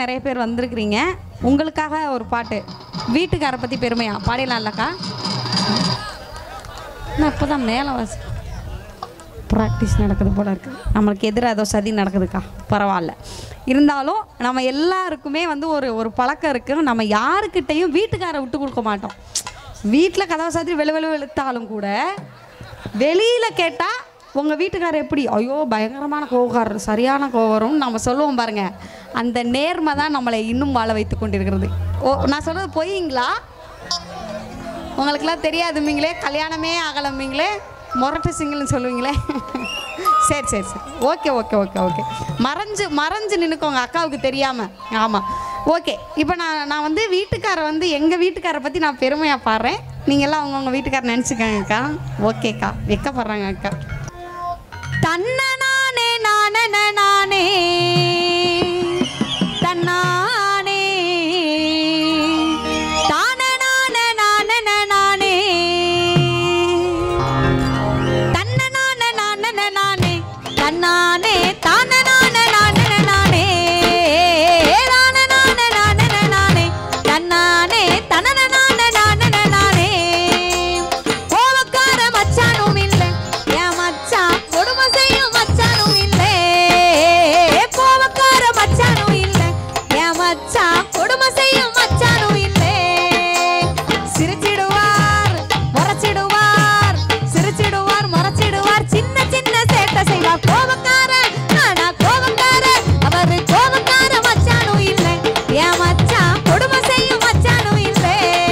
நிறைய பேர் வந்திருக்கிறீங்க உங்களுக்காக ஒரு பாட்டு வீட்டுக்காரை பற்றி பெருமையா பாடிடலாம்லக்கா நான் இப்போ தான் மேலே வாசி ப்ராக்டிஸ் நடக்குது போல இருக்கு நம்மளுக்கு எதிராக ஏதோ சதி நடக்குதுக்கா பரவாயில்ல இருந்தாலும் நம்ம எல்லாருக்குமே வந்து ஒரு ஒரு பழக்கம் இருக்குது நம்ம யாருக்கிட்டையும் வீட்டுக்காரை விட்டு கொடுக்க மாட்டோம் வீட்டில் கதவை சாத்தி வெளு வெளு வெளுத்தாலும் கூட வெளியில் கேட்டால் உங்கள் வீட்டுக்காரர் எப்படி ஐயோ பயங்கரமான கோவக்காரர் சரியான கோவரம்னு நம்ம சொல்லுவோம் பாருங்க அந்த நேர்மை தான் நம்மளை இன்னும் வாழ வைத்து கொண்டிருக்கிறது ஓ நான் சொல்கிறது பொய்ங்களா உங்களுக்கெல்லாம் தெரியாதுமீங்களே கல்யாணமே ஆகலமீங்களே மொரட்டு சிங்கிள்னு சொல்லுவீங்களே சரி சரி சரி ஓகே ஓகே ஓகே ஓகே மறைஞ்சு மறைஞ்சு நின்றுக்கோங்க அக்காவுக்கு தெரியாமல் ஆமாம் ஓகே இப்போ நான் நான் வந்து வீட்டுக்காரை வந்து எங்கள் வீட்டுக்காரை பற்றி நான் பெருமையாக பாடுறேன் நீங்கள்லாம் அவங்கவுங்க வீட்டுக்காரர் நினச்சிக்கோங்கக்கா ஓகேக்கா வெக்கப்படுறாங்க அக்கா தன்ன நானே நானே நானே தன்னானே தான நானே நானே நானே தன்ன நானே நானே நானே தன்னானே தான நானே நானே நானே தான நானே நானே நானே தன்னானே தனன நானே நானே நானே கோவக்கார மச்சானும் இல்ல என் மச்சான் கொடுமை செய்யும் மச்சானும் இல்ல கோவக்கார மச்சானும் இல்ல என் மச்சான் கொடுமை செய்யும் மச்சானும் இல்ல சிரிச்சிடுவார் முறைச்சிடுவார் சிரிச்சிடுவார் முறைச்சிடுவார் சின்ன சின்ன சேட்டை செய்வார் கோவக்கார ஆனா கோவக்கார அவரு கோவக்கார மச்சானும் இல்ல என் மச்சான் கொடுமை செய்யும் மச்சானும் இல்ல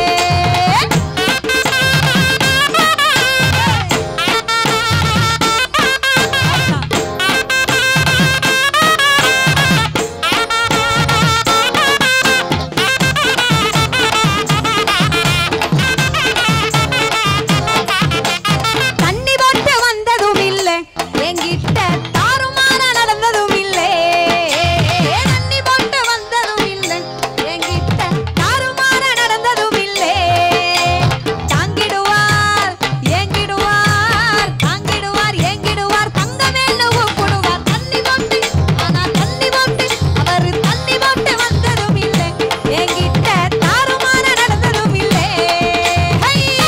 தண்ணி போட்டு வந்ததும் இல்ல என்கிட்ட தாறுமாற நடந்ததும் இல்ல தண்ணி போட்டு வந்ததும் இல்ல என்கிட்ட தாறுமாற நடந்ததும் இல்ல தாங்கிடுவார் ஏங்கிடுவார் தாங்கிடுவார் ஏங்கிடுவார் தங்க மேல கூப்பிடுவார் தண்ணி போட்டு ஆனா தண்ணி போட்டு அவர் தண்ணி போட்டு வந்ததும் இல்ல என்கிட்ட தாறுமாற நடந்ததும் இல்ல ஹையா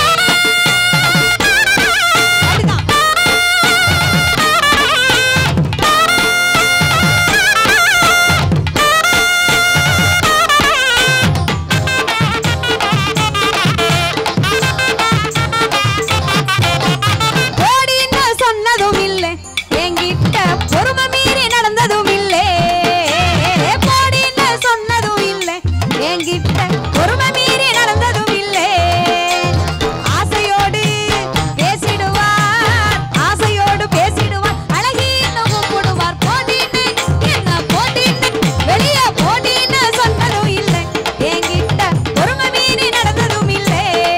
அப்படிதான் ஓடின்னு சொன்னதும் இல்ல என்கிட்ட பொறுமை மீறி நடந்ததும் இல்ல போடின்னு சொன்னதும் இல்ல என்கிட்ட பொறுமை மீறி நடந்ததும் இல்ல ஆசையோடு பேசிடுவார் ஆசையோடு பேசிடுவார் அழகின்னு கூப்பிடுவார் போடின்னு என்ன போடின்னு வெளியே போடின்னு சொன்னதும் இல்ல என்கிட்ட பொறுமை மீறி நடந்ததும் இல்ல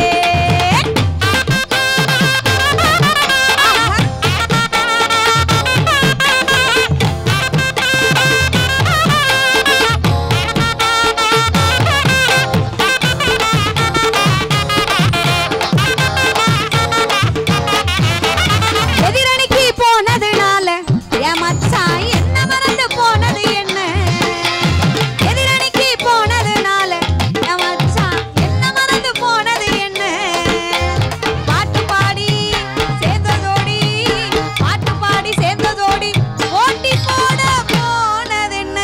எதிரணிக்கு போனதுனால என் மச்சான் என்ன மறந்து போனது என்ன எதிரணிக்கு போனதுனால என் மச்சான் என்ன மறந்து போனது என்ன பாட்டு பாடி சேர்ந்ததோடி பாட்டு பாடி சேர்ந்ததோடி ஓட்டி போட போனது என்ன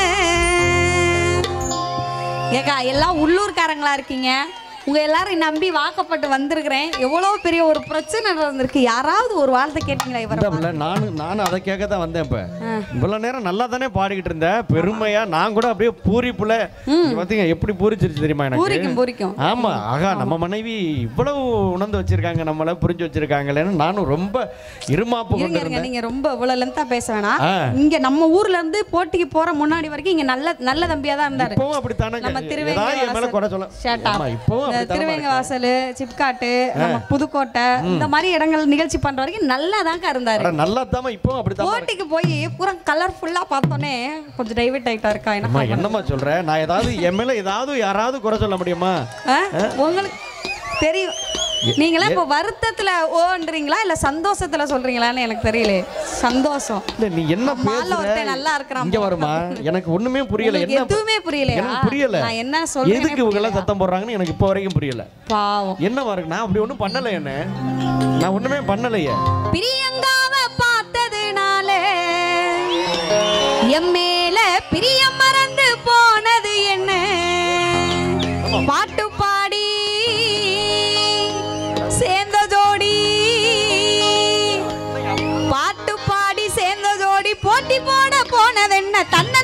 ஏக்கா எல்லாம் உள்ளூர்காரங்களா இருக்கீங்க உங்க எல்லாரும் நம்பி வாக்கப்பட்டு வந்திருக்கிறேன் எவ்வளவு பெரிய ஒரு பிரச்சனை நடந்திருக்கு யாராவது ஒரு வார்த்தை கேட்டீங்களா இவரை இந்த பிள்ளை நானும் நானும் அதை கேட்க தான் வந்தேன் இப்ப இவ்வளவு நேரம் நல்லா தானே பாடிக்கிட்டு இருந்தேன் பெருமையா நான் கூட அப்படியே பூரிப்புல இங்க பாத்தீங்க எப்படி பூரிச்சிருச்சு தெரியுமா பூரிக்கும் எனக்கு பூரிக்கும் ஆமா ஆகா நம்ம மனைவி இவ்வளவு உணர்ந்து வச்சிருக்காங்க நம்மள புரிஞ்சு வச்சிருக்காங்களேன்னு நானும் ரொம்ப இருமாப்பு இருங்க கொண்டு இருங்க இருந்தேன் நீங்க ரொம்ப இவ்வளவு லென்த்தா பேச வேணாம் ஆ. இங்க நம்ம ஊர்ல இருந்து போட்டிக்கு போற முன்னாடி வரைக்கும் இங்க நல்ல நல்ல தம்பியா தான் இருந்தாரு இப்பவும் அப்படித்தானே நம்ம ஏதாவது என் மேல குறை சொல்ல Shut up. ஆமா, இப்பவும் இந்த அப்படித்தானே திருவேங்க வாசல் சிப்காட்டு நம்ம புதுக்கோட்டை இந்த மாதிரி இடங்கள் நிகழ்ச்சி பண்ற வரைக்கும் நல்லா தாங்க இருந்தாரு அட நல்லா தாமா இப்பவும் அப்படித்தான் போட்டிக்கு போய் பூரா கலர்ஃபுல்லா பார்த்தோன்னே கொஞ்சம் டைவர்ட் ஆயிட்டா இருக்கா அம்மா என்ன என்னம்மா சொல்ற நான் ஏதாவது என் மேல ஏதாவது யாராவது குறை சொல்ல முடியுமா ஆ? உங்களுக்கு தெரியும் நீங்களாம் இப்போ வருத்தத்துல ஓன்றீங்களா இல்ல சந்தோஷத்துல சொல்றீங்களான்னு எனக்கு தெரியல சந்தோஷம் இல்ல நீ என்ன நம்ம ஆள்ல பேசுற ஒருத்தன் நல்லா இருக்கிறான் இங்க வருமா எனக்கு ஒண்ணுமே புரியல உங்களுக்கு என்ன எதுவுமே புரியலையா எனக்கு புரியல நான் என்ன சொல்றேனே எதுக்கு இவங்க எல்லாம் சத்தம் போடுறாங்கன்னு எனக்கு இப்போ வரைக்கும் புரியல பாவம் என்ன இருக்கு நான் அப்படி ஒண்ணும் பண்ணல என்ன நான் ஒண்ணுமே பண்ணலையே பிரியங்காவ பார்த்ததுனால எம் மேல பிரியம் மறந்து போனது என்ன பாட்டு பாடி சேர்ந்த ஜோடி பாட்டு பாடி சேர்ந்த ஜோடி போட்டி போட போனது என்ன தன்னை